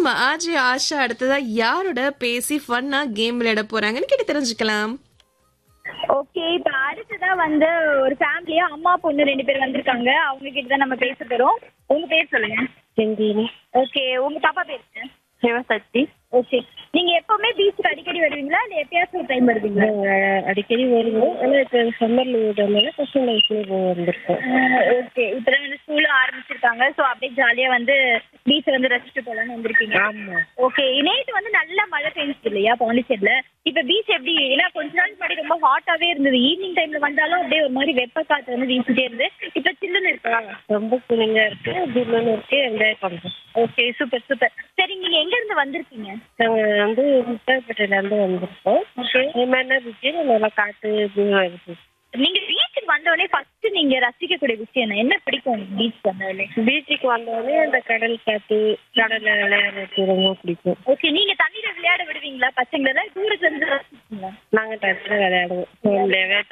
நம்ம ஆஜி ஆஷா அடுத்ததா யாரோட பேசி ஃபன்னா கேம் விளையாட போறாங்கன்னு கேட்டு தெரிஞ்சுக்கலாம் ஓகே இப்ப அடுத்ததா வந்து ஒரு ஃபேமிலியா அம்மா பொண்ணு ரெண்டு பேர் வந்திருக்காங்க அவங்க கிட்ட தான் நம்ம பேச போறோம் உங்க பேர் சொல்லுங்க செங்கீனி ஓகே உங்க பாப்பா பேர் என்ன சிவசக்தி ஓகே நீங்க எப்பவுமே பீச்சுக்கு அடிக்கடி வருவீங்களா இல்ல எப்பயாச்சும் ஒரு டைம் வருவீங்களா நாங்கள் அடிக்கடி வருவோம் ஆனால் இப்போ சம்மர் லீவுனால பசங்க வயசுல வந்திருக்கோம் ஓகே இப்பதான் வந்து ஸ்கூலும் ஆரம்பிச்சிருக்காங்க சோ அப்படியே ஜாலியா வந்து பீச் வந்து ரசிச்சுட்டு போலாம்னு வந்திருக்கீங்க ஆமாம் ஓகே நேற்று வந்து நல்ல மழை பெஞ்சிச்சு இல்லையா பாண்டிச்சேரியில இப்ப பீச் எப்படி ஏன்னா கொஞ்ச நாள் முன்னாடி ரொம்ப ஹாட்டாவே இருந்தது ஈவினிங் டைம்ல வந்தாலும் அப்படியே ஒரு மாதிரி வெப்ப காத்து வந்து வீசிட்டே இருந்து இப்ப சில்லுன்னு இருக்கா ரொம்ப கூலிங்காக இருக்கு ஜில்லுன்னு இருக்கு என்ஜாய் பண்ணுறோம் ஓகே சூப்பர் சூப்பர் சரி நீங்க எங்க இருந்து வந்திருக்கீங்க நாங்கள் வந்து முத்தாப்பேட்டையிலேருந்து வந்திருக்கோம் ஓகே இது மாதிரினா பீச்சு நல்லா காற்று இதுவாக இருக்கு நீங்க பீச்சுக்கு வந்தோடனே ஃபர்ஸ்ட் நீங்க ரசிக்கக்கூடிய விஷயம் என்ன என்ன பிடிக்கும் உங்களுக்கு பீச் வந்தோடனே பீச்சுக்கு வந்தோடனே அந்த கடல் காற்று கடலில் விளையாடுறது ரொம்ப பிடிக்கும் ஓகே நீங்க தண்ணியில விளையாட விடுவீங்களா பசங்களை தூரத்துல இருந்து ரசிப்பீங்களா நாங்கள் டச்சில் விளையாடுவோம் ஃபோன்லேயே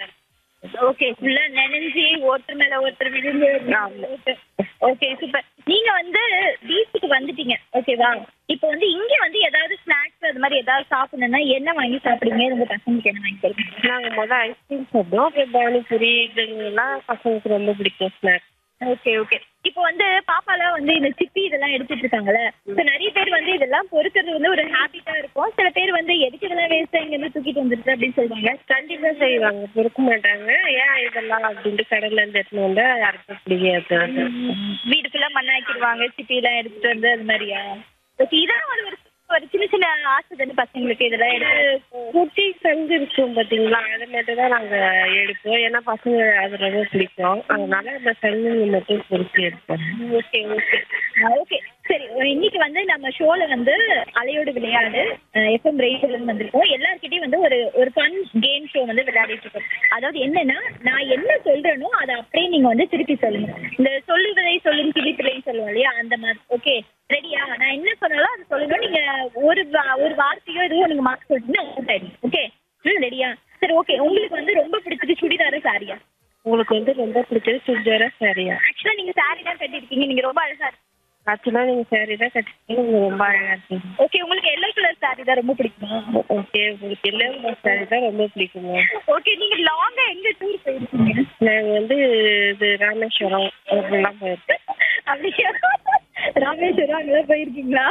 ஓகே ஃபுல்லா நினைஞ்சு ஒருத்தர் மேல ஒருத்தர் விழுந்து ஓகே சூப்பர் நீங்க வந்து பீச்சுக்கு வந்துட்டீங்க ஓகேவா இப்போ வந்து இங்க வந்து ஏதாவது ஸ்நாக்ஸ் அது மாதிரி ஏதாவது சாப்பிடணும்னா என்ன வாங்கி சாப்பிடுங்க உங்க பசங்களுக்கு என்ன வாங்கி தருவீங்க நாங்கள் முதல் ஐஸ்கிரீம் சாப்பிடுவோம் அப்புறம் பானிபூரி இதுங்கெல்லாம் பசங்களுக்கு ரொம்ப பிடிக்கும் ஸ்நாக்ஸ் ஓகே ஓகே இப்போ வந்து பாப்பாலாம் வந்து இந்த சிப்பி இதெல்லாம் எடுத்துட்டு இருக்காங்கல்ல இப்போ நிறைய பேர் வந்து இதெல்லாம் பொறுக்கிறது வந்து ஒரு ஹாபிட்டா இருக்கும் சில பேர் வந்து எதுக்கு இதெல்லாம் வேஸ்டா இங்க இருந்து தூக்கிட்டு வந்துருச்சு அப்படின்னு சொல்லுவாங்க கண்டிப்பா செய்வாங்க பொறுக்க மாட்டாங்க ஏன் இதெல்லாம் அப்படின்ட்டு கடல்ல இருந்து எடுத்துன்னு வந்தா யாருக்கும் பிடிக்காது வீடு ஃபுல்லா மண்ணாக்கிடுவாங்க சிப்பி எல்லாம் எடுத்துட்டு வந்து அது மாதிரியா ஓகே இதெல்லாம் ஒரு ஒரு ஒரு சின்ன சின்ன ஆசை தானே பசங்களுக்கு இதெல்லாம் எடுத்து குட்டி சங்கு இருக்கும் பாத்தீங்களா அதை மட்டும் தான் நாங்க எடுப்போம் ஏன்னா பசங்க அது ரொம்ப பிடிக்கும் அதனால அந்த சங்கு மட்டும் பொறுத்து எடுப்போம் ஓகே ஓகே ஓகே சரி இன்னைக்கு வந்து நம்ம ஷோல வந்து அலையோடு விளையாடு எஃப்எம் ரேடியோல இருந்து வந்திருக்கோம் எல்லார்கிட்டயும் வந்து ஒரு ஒரு ஃபன் கேம் ஷோ வந்து விளையாடிட்டு இருக்கோம் அதாவது என்னன்னா நான் என்ன சொல்றேனோ அதை அப்படியே நீங்க வந்து திருப்பி சொல்லுங்க இந்த சொல்லுவதை சொல்லும் கிளிப்பிள்ளைன்னு சொல்லுவோம் இல்லையா அந்த மாதிரி ஓகே ரெடியா நான் என்ன சொன்னாலும் அதை சொல்லுங்க நீங்க ஒரு வா- ஒரு வார்த்தையோ எதுவும் எனக்கு மார்க் சொல்லிட்டீங்கன்னா அவுட் ஆயிடும் ஓகே ம் ரெடியா சரி ஓகே உங்களுக்கு வந்து ரொம்ப பிடிச்சது சுடிதாரு சாரியா உங்களுக்கு வந்து ரொம்ப பிடிச்சது சுடிதாரா சாரியா ஆக்சுவலா நீங்க சாரி தான் கட்டிருக்கீங்க நீங்க ரொம்ப அழகா இருக்கீங்க ஆக்சுவலா நீங்க சாரி தான் கட்டிருக்கீங்க நீங்க ரொம்ப அழகா இருக்கீங்க ஓகே உங்களுக்கு எல்லோ கலர் சாரி தான் ரொம்ப பிடிக்குமா ஓகே உங்களுக்கு எல்லா சாரி தான் ரொம்ப பிடிக்குமா ஓகே நீங்க லாங்கா எங்க டூர் போயிருக்கீங்க நாங்க வந்து இது ராமேஸ்வரம் அப்படிலாம் போயிருக்கோம் அப்படியா ராமேஸ்வரம் அங்கெல்லாம் போயிருக்கீங்களா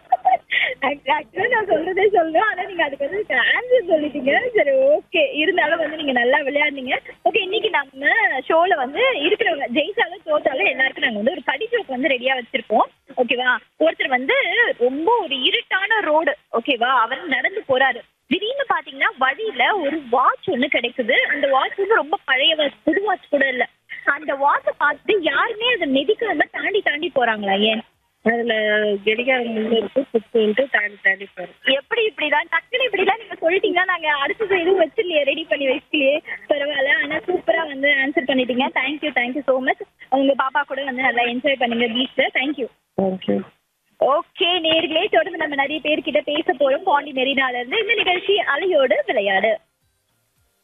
ஆக்சுவலா நான் சொல்றதே சொல்றேன் ஆனா நீங்க அதுக்கு வந்து ஆன்சர் சொல்லிட்டீங்க சரி ஓகே இருந்தாலும் வந்து நீங்க நல்லா விளையாடுனீங்க ஓகே இன்னைக்கு நம்ம ஷோல வந்து இருக்கிறவங்க ஜெயிச்சாலும் தோத்தாலும் எல்லாருக்கும் நாங்க வந்து ஒரு கடிஜோக் வந்து ரெடியா வச்சிருக்கோம் ஓகேவா ஒருத்தர் வந்து ரொம்ப ஒரு இருட்டான ரோடு ஓகேவா அவர் நடந்து போறாரு திடீர்னு பாத்தீங்கன்னா வழியில ஒரு வாட்ச் ஒண்ணு கிடைக்குது அந்த வாட்ச் வந்து ரொம்ப பழைய watch, புது வாட்ச் கூட இல்ல அந்த வாட்சை பார்த்துட்டு யாருமே அதை மிதிக்காம தாண்டி தாண்டி போறாங்களா ஏன் அதுல கடிகாரம் முன்ன இருக்கு புத்துன்ட்டு தாண்டி தாண்டி போறோம் எப்படி இப்படிதான் டக்குனு இப்படிலாம் நீங்க சொல்லிட்டீங்கன்னா நாங்க அடுத்தது எதுவும் வச்சிருலையே ரெடி பண்ணி வச்சுக்கலையே பரவாயில்ல ஆனா சூப்பரா வந்து ஆன்சர் பண்ணிட்டீங்க தேங்க்யூ தேங்க்யூ so மச் உங்க பாப்பா கூட வந்து நல்லா என்ஜாய் பண்ணுங்க பீச்ல தேங்க்யூ தேங்க்யூ ஓகே நேர்களே தொடர்ந்து நம்ம நிறைய பேர்கிட்ட பேச போறோம் பாண்டி மெரினால இருந்து இந்த நிகழ்ச்சி அலையோடு விளையாடு